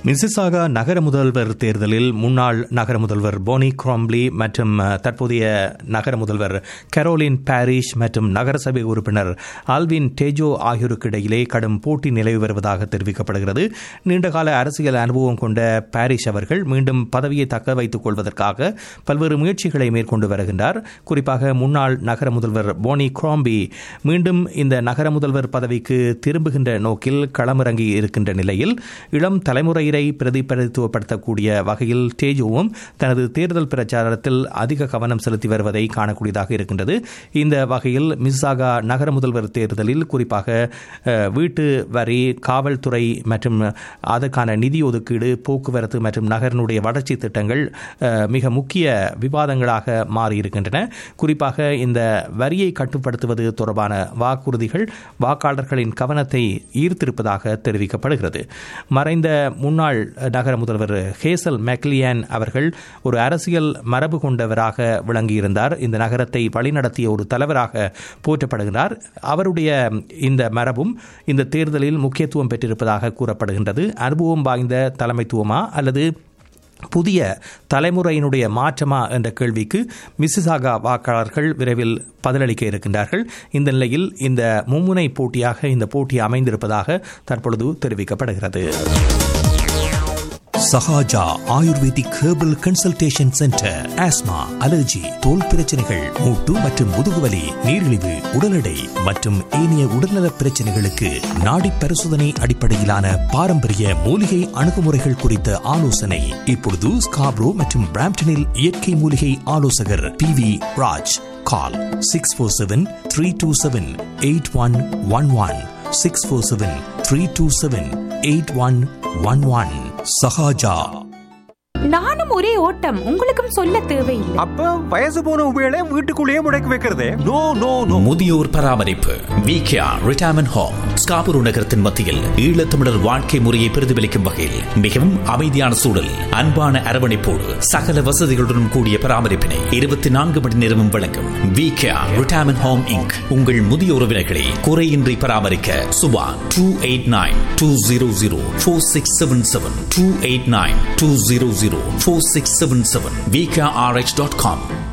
Mississauga நகர முதல்வர் தேர்தலில் முன்னாள் நகர முதல்வர் போனி குராம்ப்லி மற்றும் அஹ், தற்போதைய நகர முதல்வர் கரோலின் பாரிஷ் மற்றும் நகரசபை உறுப்பினர் ஆல்வின் டேஜோ ஆகியோருக்கு இடையிலே கடும் போட்டி நிலவி வருவதாக தெரிவிக்கப்படுகிறது நீண்டகால அரசியல் அனுபவம் கொண்ட பாரிஷ் அவர்கள் மீண்டும் பதவியை தக்க வைத்துக் கொள்வதற்காக பல்வேறு முயற்சிகளை மேற்கொண்டு வருகின்றார் குறிப்பாக முன்னாள் நகர முதல்வர் போனி குராம்பி மீண்டும் இந்த நகர முதல்வர் பதவிக்கு திரும்புகின்ற நோக்கில் களமிறங்கி இருக்கின்ற நிலையில் இளம் தலைமுறையினரை பிரதிபலித்துவப்படுத்தக்கூடிய வகையில் டேஜோவும் தனது தேர்தல் பிரச்சாரத்தில் அதிக கவனம் செலுத்தி வருவதை காணக்கூடியதாக இருக்கின்றது இந்த வகையில் மிஸ்ஸாகா நகர முதல்வர் தேர்தலில் குறிப்பாக அஹ், வீட்டு வரி காவல்துறை மற்றும் அதற்கான நிதி ஒதுக்கீடு போக்குவரத்து மற்றும் நகரனுடைய வளர்ச்சி திட்டங்கள் அஹ், மிக முக்கிய விவாதங்களாக மாறியிருக்கின்றன குறிப்பாக இந்த வரியை கட்டுப்படுத்துவது தொடர்பான வாக்குறுதிகள் வாக்காளர்களின் கவனத்தை ஈர்த்திருப்பதாக தெரிவிக்கப்படுகிறது மறைந்த முன்னாள் நகர முதல்வர் ஹேசல் மெக்லியான் அவர்கள் ஒரு அரசியல் மரபு கொண்டவராக விளங்கியிருந்தார் இந்த நகரத்தை வழிநடத்திய ஒரு தலைவராக போற்றப்படுகிறார் அவருடைய இந்த மரபும் இந்த தேர்தலில் முக்கியத்துவம் பெற்றிருப்பதாக கூறப்படுகின்றது அனுபவம் வாய்ந்த தலைமைத்துவமா அல்லது புதிய தலைமுறையினுடைய மாற்றமா என்ற கேள்விக்கு மிசிசாகா வாக்காளர்கள் விரைவில் பதிலளிக்க இருக்கின்றார்கள் இந்த நிலையில் இந்த மும்முனை போட்டியாக இந்த போட்டி அமைந்திருப்பதாக தற்பொழுது தெரிவிக்கப்படுகிறது Sahaja ayurvedic herbal consultation centre asthma allergy தோல் பிரச்சனைகள் மூட்டு மற்றும் முதுகுவலி நீரிழிவு உடல் எடை மற்றும் ஏனைய உடல்நலப் பிரச்சனைகளுக்கு நாடி பரிசோதனை அடிப்படையிலான பாரம்பரிய மூலிகை அணுகுமுறைகள் குறித்த ஆலோசனை இப்பொழுது ஸ்காப்ரோ மற்றும் பிராம்டனில் இயற்கை மூலிகை ஆலோசகர் P V Raj call six four seven three two seven eight one one one six four seven three two seven eight one one one Sahaja நானும் ஒரே ஓட்டம் உங்களுக்கும் சொல்ல தேவையில்லை அப்ப வயசு போன உபயோக வீட்டுக்குள்ளேயே முடக்கி வைக்கிறதே நோ நோ நோ முதியோர் பராமரிப்பு விகேஆ ரிட்டையர்மெண்ட் ஹோம் ஸ்காபூர் நகரத்தின் மத்தியில் ஈழத்தமிழர் வாழ்க்கை முறையை பிரதிபலிக்கும் வகையில் மிகவும் அமைதியான சூழல் அன்பான அரவணைப்போடு சகல வசதிகளுடன் கூடிய பராமரிப்பினை இருபத்தி நான்கு மணி நேரமும் வழங்கும் விகேஆ ரிட்டையர்மெண்ட் ஹோம் இங்க் உங்கள் முதிய உறவினர்களை குறையின்றி பராமரிக்க Subha two eight nine two zero zero four six seven seven two eight nine two zero zero four six seven seven VKRH dot com